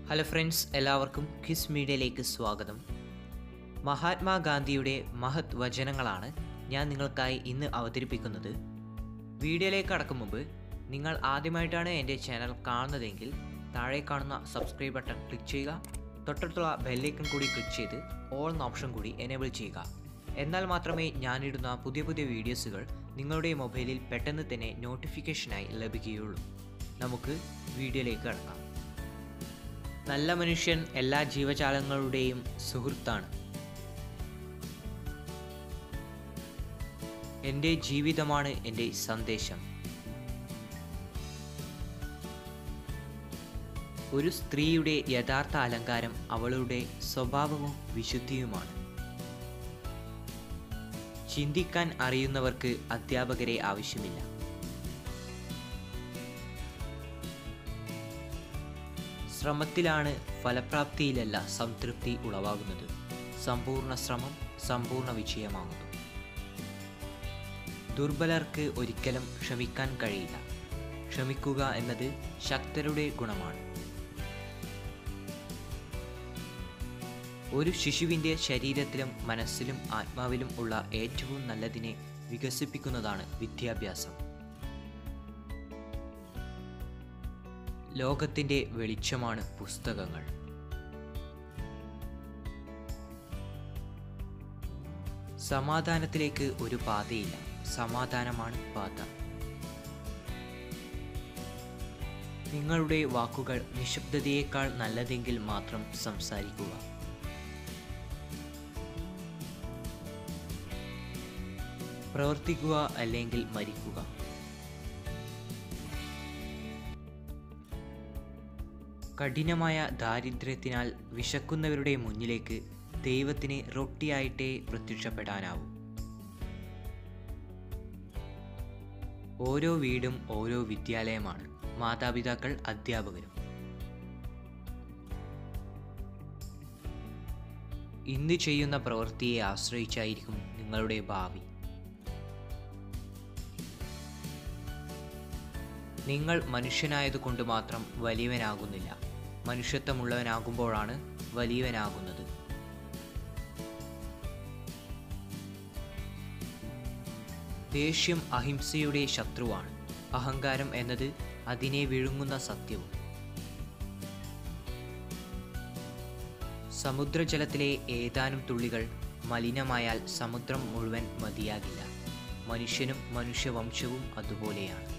hello friends എല്ലാവർക്കും quiz മീഡിയയിലേക്ക് സ്വാഗതം മഹാത്മാഗാന്ധിയുടെ മഹത് വചനങ്ങളാണ് ഞാൻ നിങ്ങൾക്കായി ഇന്ന് അവതരിപ്പിക്കുന്നത് വീഡിയോയിലേക്ക് കടക്കും മുമ്പ് നിങ്ങൾ ആദ്യമായിട്ടാണ് എൻ്റെ ചാനൽ കാണുന്നതെങ്കിൽ താഴെ കാണുന്ന സബ്സ്ക്രൈബ് ബട്ടൺ ക്ലിക്ക് ചെയ്യുക തൊട്ടടുത്തുള്ള ബെല്ലൈക്കൺ കൂടി ക്ലിക്ക് ചെയ്ത് ഓൾ എന്ന ഓപ്ഷൻ കൂടി എനേബിൾ ചെയ്യുക എന്നാൽ മാത്രമേ ഞാനിടുന്ന പുതിയ പുതിയ വീഡിയോസുകൾ നിങ്ങളുടെ മൊബൈലിൽ പെട്ടെന്ന് തന്നെ നോട്ടിഫിക്കേഷനായി ലഭിക്കുകയുള്ളൂ നമുക്ക് വീഡിയോയിലേക്ക് കടക്കാം നല്ല മനുഷ്യൻ എല്ലാ ജീവജാലങ്ങളുടെയും സുഹൃത്താണ് എൻ്റെ ജീവിതമാണ് എൻ്റെ സന്ദേശം ഒരു സ്ത്രീയുടെ യഥാർത്ഥ അലങ്കാരം അവളുടെ സ്വഭാവവും വിശുദ്ധിയുമാണ് ചിന്തിക്കാൻ അറിയുന്നവർക്ക് അധ്യാപകരെ ആവശ്യമില്ല ശ്രമത്തിലാണ് ഫലപ്രാപ്തിയിലല്ല സംതൃപ്തി ഉളവാകുന്നത് സമ്പൂർണ്ണ ശ്രമം സമ്പൂർണ്ണ വിജയമാകുന്നു ദുർബലർക്ക് ഒരിക്കലും ക്ഷമിക്കാൻ കഴിയില്ല ക്ഷമിക്കുക എന്നത് ശക്തരുടെ ഗുണമാണ് ഒരു ശിശുവിൻ്റെ ശരീരത്തിലും മനസ്സിലും ആത്മാവിലും ഉള്ള ഏറ്റവും നല്ലതിനെ വികസിപ്പിക്കുന്നതാണ് വിദ്യാഭ്യാസം ലോകത്തിൻ്റെ വെളിച്ചമാണ് പുസ്തകങ്ങൾ സമാധാനത്തിലേക്ക് ഒരു പാതയില്ല സമാധാനമാണ് പാത നിങ്ങളുടെ വാക്കുകൾ നിശബ്ദതയേക്കാൾ നല്ലതെങ്കിൽ മാത്രം സംസാരിക്കുക പ്രവർത്തിക്കുക അല്ലെങ്കിൽ മരിക്കുക കഠിനമായ ദാരിദ്ര്യത്തിനാൽ വിശക്കുന്നവരുടെ മുന്നിലേക്ക് ദൈവത്തിന് റൊട്ടിയായിട്ടേ പ്രത്യക്ഷപ്പെടാനാവൂ ഓരോ വീടും ഓരോ വിദ്യാലയമാണ് മാതാപിതാക്കൾ അധ്യാപകരും ഇന്ന് ചെയ്യുന്ന പ്രവൃത്തിയെ ആശ്രയിച്ചായിരിക്കും നിങ്ങളുടെ ഭാവി നിങ്ങൾ മനുഷ്യനായതുകൊണ്ട് മാത്രം വലിയവനാകുന്നില്ല മനുഷ്യത്വമുള്ളവനാകുമ്പോഴാണ് വലിയവനാകുന്നത് ദേഷ്യം അഹിംസയുടെ ശത്രുവാണ് അഹങ്കാരം എന്നത് അതിനെ വിഴുങ്ങുന്ന സത്യവും സമുദ്രജലത്തിലെ ഏതാനും തുള്ളികൾ മലിനമായാൽ സമുദ്രം മുഴുവൻ മതിയാകില്ല മനുഷ്യനും മനുഷ്യവംശവും അതുപോലെയാണ്